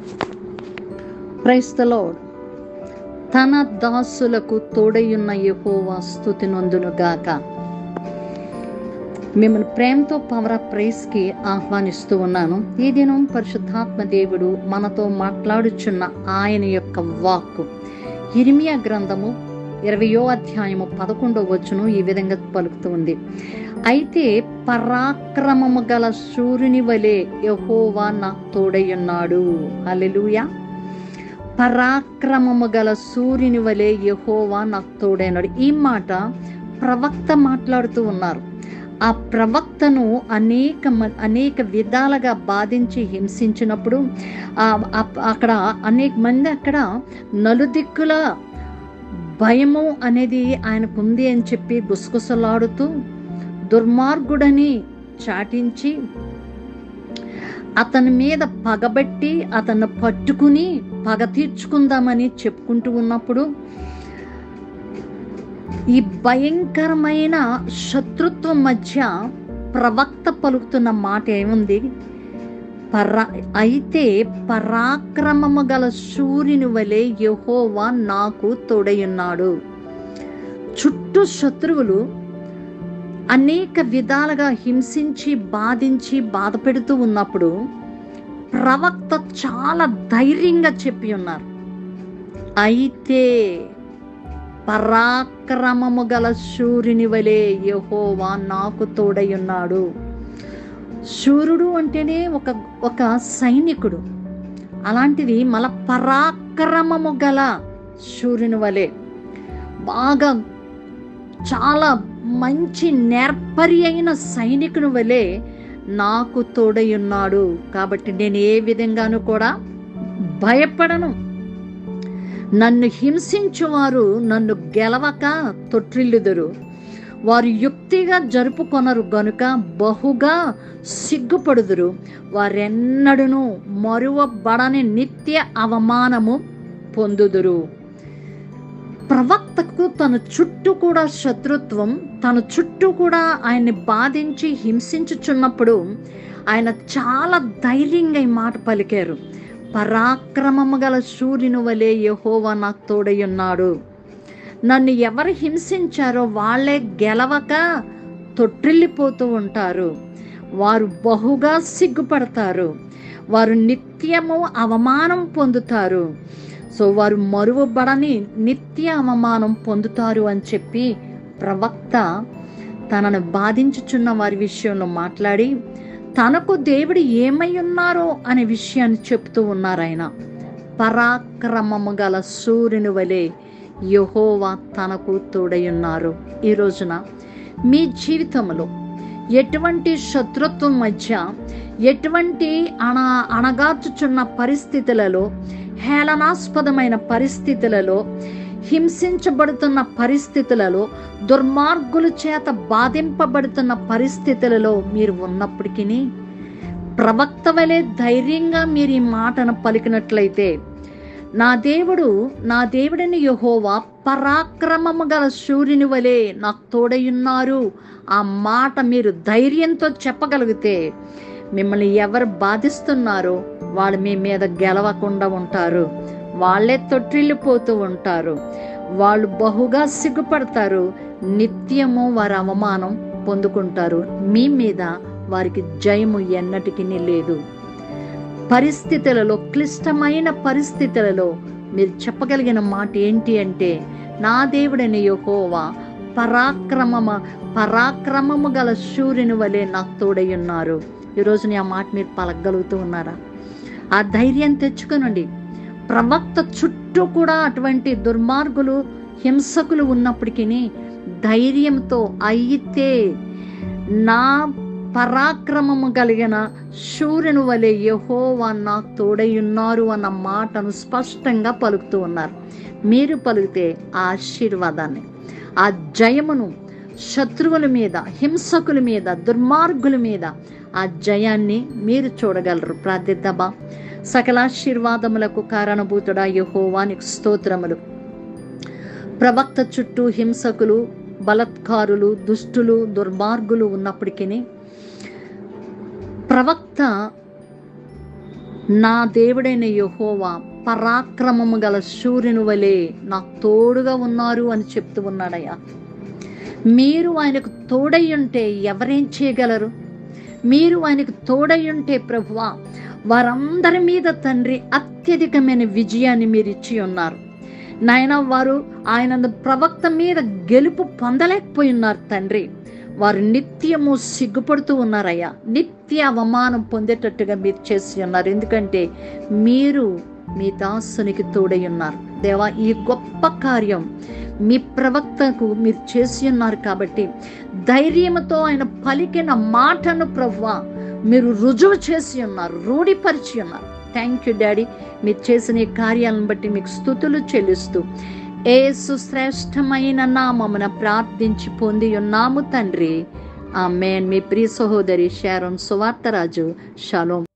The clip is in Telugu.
క్రైస్తలోడ్ తన దాసులకు తోడయున్న యెహోవా స్థుతి నొందునుగాక మిమ్మల్ని ప్రేమతో పవర్ ఆఫ్ ప్రైస్కి ఆహ్వానిస్తూ ఉన్నాను ఈ దినం పరిశుద్ధాత్మ దేవుడు మనతో మాట్లాడుచున్న ఆయన యొక్క వాక్కు ఇరిమియా గ్రంథము ఇరవయో అధ్యాయము పదకొండో వచ్చును ఈ విధంగా పలుకుతూ ఉంది అయితే పరాక్రమము గల సూర్యుని వలె యహోవా నాకు తోడయ్యున్నాడు హల్లెలూయా పరాక్రమము గల సూర్యుని వలె యహోవా నాకు తోడైనాడు ఈ మాట ప్రవక్త మాట్లాడుతూ ఉన్నారు ఆ ప్రవక్తను అనేక మ- అనేక విధాలుగా బాధించి హింసించినప్పుడు ఆ- ఆ- అక్కడ అనేక మంది అక్కడ నలుదిక్కుల భయము అనేది ఆయనకు ఉంది అని చెప్పి గుసగుసలాడుతూ దుర్మార్గుడని చాటించి అతని మీద పగబట్టి అతన్ని పట్టుకుని పగ తీర్చుకుందామని చెప్పుకుంటూ ఉన్నప్పుడు ఈ భయంకరమైన శత్రుత్వం మధ్య ప్రవక్త పలుకుతున్న మాట ఏముంది పరా అయితే పరాక్రమము గల సూర్యుని వలె యెహోవా నాకు తోడయున్నాడు చుట్టూ శత్రువులు అనేక విధాలుగా హింసించి బాధించి బాధ పెడుతూ ఉన్నప్పుడు ప్రవక్త చాలా ధైర్యంగా చెప్పి ఉన్నారు అయితే పరాక్రమము గల సూర్యుని వలె యెహోవా నాకు తోడై ఉన్నాడు సూర్యుడు అంటేనే ఒక ఒక సైనికుడు అలాంటిది మళ్ళా పరాక్రమము గల సూర్యుని వలె బాగా చాలా మంచి నేర్పరి అయిన సైనికుని వలె నాకు తోడై ఉన్నాడు కాబట్టి నేను ఏ విధంగానూ కూడా భయపడను నన్ను హింసించువారు నన్ను గెలవక తొట్టిల్లుదురు వారు యుక్తిగా జరుపుకొనరు గనుక బహుగా సిగ్గుపడుదురు వారెన్నడును మరువబడని నిత్య అవమానము పొందుదురు ప్రవక్తకు తన చుట్టూ కూడా శత్రుత్వం తన చుట్టూ కూడా ఆయన్ని బాధించి హింసించుచున్నప్పుడు ఆయన చాలా ధైర్యంగా ఈ మాట పలికారు పరాక్రమము గల సూర్యుని వలె యెహోవా నాకు తోడై ఉన్నాడు నన్ను ఎవరు హింసించారో వాళ్ళే గెలవక తొట్టిల్లిపోతూ ఉంటారు వారు బహుగా సిగ్గుపడతారు వారు నిత్యము అవమానం పొందుతారు సో వారు మరువబడని నిత్య అవమానం పొందుతారు అని చెప్పి ప్రవక్త తనను బాధించుచున్న వారి విషయంలో మాట్లాడి తనకు దేవుడు ఏమై ఉన్నారో అనే విషయాన్ని చెప్తూ ఉన్నారు ఆయన పరాక్రమము గల సూర్యుని వలె యహోవా తనకు తోడయున్నారు ఈ రోజున మీ జీవితంలో ఎటువంటి శత్రుత్వం మధ్య ఎటువంటి అణ అణగార్చుచున్న పరిస్థితులలో హేళనాస్పదమైన పరిస్థితులలో హింసించబడుతున్న పరిస్థితులలో దుర్మార్గుల చేత బాధింపబడుతున్న పరిస్థితులలో మీరు ఉన్నప్పటికీ ప్రవక్త వలె ధైర్యంగా మీరు ఈ మాటను పలికినట్లయితే నా దేవుడు నా దేవుడిని యహోవా పరాక్రమము గల సూర్యుని వలె నాకు తోడయున్నారు ఆ మాట మీరు ధైర్యంతో చెప్పగలిగితే మిమ్మల్ని ఎవరు బాధిస్తున్నారో వాళ్ళు మీ మీద గెలవకుండా ఉంటారు వాళ్ళే తొట్టిల్లిపోతూ ఉంటారు వాళ్ళు బహుగా సిగ్గుపడతారు నిత్యము వారి అవమానం పొందుకుంటారు మీ మీద వారికి జయము ఎన్నటికీ లేదు పరిస్థితులలో క్లిష్టమైన పరిస్థితులలో మీరు చెప్పగలిగిన మాట ఏంటి అంటే నా దేవుడని యెహోవా పరాక్రమమ పరాక్రమము గల సూర్యుని వలె నాకు తోడై ఉన్నారు ఈరోజు ఆ మాట మీరు పలకగలుగుతూ ఉన్నారా ఆ ధైర్యం తెచ్చుకొనండి ప్రవక్త చుట్టూ కూడా అటువంటి దుర్మార్గులు హింసకులు ఉన్నప్పటికీ ధైర్యంతో అయితే నా పరాక్రమము కలిగిన సూర్యుని వలె యహోవా నాకు తోడై ఉన్నారు అన్న మాటను స్పష్టంగా పలుకుతూ ఉన్నారు మీరు పలికితే ఆ ఆశీర్వాదాన్ని ఆ జయమును శత్రువుల మీద హింసకుల మీద దుర్మార్గుల మీద ఆ జయాన్ని మీరు చూడగలరు ప్రార్థిద్దామా సకలాశీర్వాదములకు కారణభూతుడా యహోవానికి స్తోత్రములు ప్రవక్త చుట్టూ హింసకులు బలత్కారులు దుష్టులు దుర్మార్గులు ఉన్నప్పటికీ ప్రవక్త నా దేవుడైన యెహోవా పరాక్రమము గల సూర్యుని వలె నాకు తోడుగా ఉన్నారు అని చెప్తూ ఉన్నాడయ్యా మీరు ఆయనకు తోడై ఉంటే ఎవరేం చేయగలరు మీరు ఆయనకు తోడై ఉంటే ప్రభువా వారందరి మీద తండ్రి అత్యధికమైన విజయాన్ని మీరు ఇచ్చి ఉన్నారు నాయన వారు ఆయన ప్రవక్త మీద గెలుపు పొందలేకపోయి ఉన్నారు తండ్రి వారు నిత్యము సిగ్గుపడుతూ ఉన్నారయ్యా నిత్య అవమానం పొందేటట్టుగా మీరు చేసి ఉన్నారు ఎందుకంటే మీరు మీ దాసునికి తోడై ఉన్నారు దేవా ఈ గొప్ప కార్యం మీ ప్రవక్తకు మీరు చేసి ఉన్నారు కాబట్టి ధైర్యంతో ఆయన పలికిన మాటను ప్రభువా మీరు రుజువు చేసి ఉన్నారు రూఢిపరిచి ఉన్నారు థ్యాంక్ యూ డాడీ మీరు చేసిన ఈ కార్యాలను బట్టి మీకు స్థుతులు చెల్లిస్తూ ఏ సుశ్రేష్టమైన నామమున ప్రార్థించి పొంది ఉన్నాము తండ్రి ఆ మేన్ మీ ప్రియ సహోదరి షారోన్ సువార్తరాజు షలోం